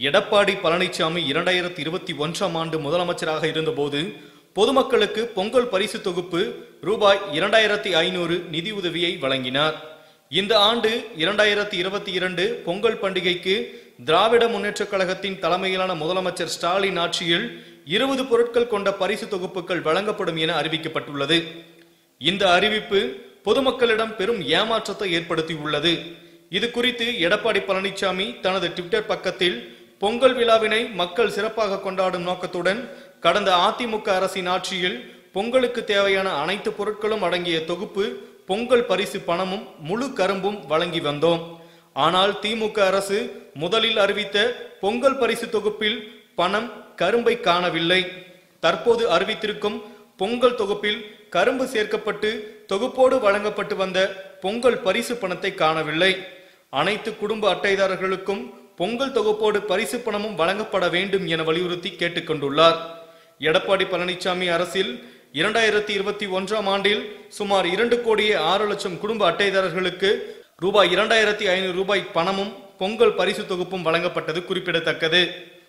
எடப்பாடி பழனிசாமி இரண்டாயிரத்தி இருபத்தி ஒன்றாம் ஆண்டு முதலமைச்சராக இருந்தபோது பொதுமக்களுக்கு பொங்கல் பரிசு தொகுப்பு ரூபாய் இரண்டாயிரத்தி ஐநூறு நிதியுதவியை வழங்கினார் இந்த ஆண்டு இரண்டாயிரத்தி இருபத்தி இரண்டு பொங்கல் பண்டிகைக்கு திராவிட முன்னேற்றக் கழகத்தின் தலைமையிலான முதலமைச்சர் ஸ்டாலின் ஆட்சியில் இருபது பொருட்கள் கொண்ட பரிசு தொகுப்புகள் வழங்கப்படும் என அறிவிக்கப்பட்டுள்ளது இந்த அறிவிப்பு பொதுமக்களிடம் பெரும் ஏமாற்றத்தை ஏற்படுத்தியுள்ளது இது குறித்து எடப்பாடி பழனிசாமி தனது ட்விட்டர் பக்கத்தில் பொங்கல் விழாவினை மக்கள் சிறப்பாக கொண்டாடும் நோக்கத்துடன் கடந்த அதிமுக அரசின் ஆட்சியில் பொங்கலுக்கு தேவையான அனைத்து பொருட்களும் அடங்கிய தொகுப்பு பொங்கல் பரிசு பணமும் முழு கரும்பும் வழங்கி வந்தோம் ஆனால் திமுக அரசு முதலில் அறிவித்த பொங்கல் பரிசு தொகுப்பில் பணம் கரும்பை காணவில்லை தற்போது அறிவித்திருக்கும் பொங்கல் தொகுப்பில் கரும்பு சேர்க்கப்பட்டு தொகுப்போடு வழங்கப்பட்டு வந்த பொங்கல் பரிசு பணத்தை காணவில்லை அனைத்து குடும்ப அட்டைதாரர்களுக்கும் பொங்கல் தொகுப்போடு பரிசு பணமும் வழங்கப்பட வேண்டும் என வலியுறுத்தி கேட்டுக்கொண்டுள்ளார் எடப்பாடி பழனிசாமி அரசில் இரண்டாயிரத்தி இருபத்தி ஒன்றாம் ஆண்டில் சுமார் இரண்டு கோடியே ஆறு லட்சம் குடும்ப அட்டைதாரர்களுக்கு ரூபாய் இரண்டாயிரத்தி ஐநூறு ரூபாய் பணமும் பொங்கல் பரிசு தொகுப்பும் வழங்கப்பட்டது குறிப்பிடத்தக்கது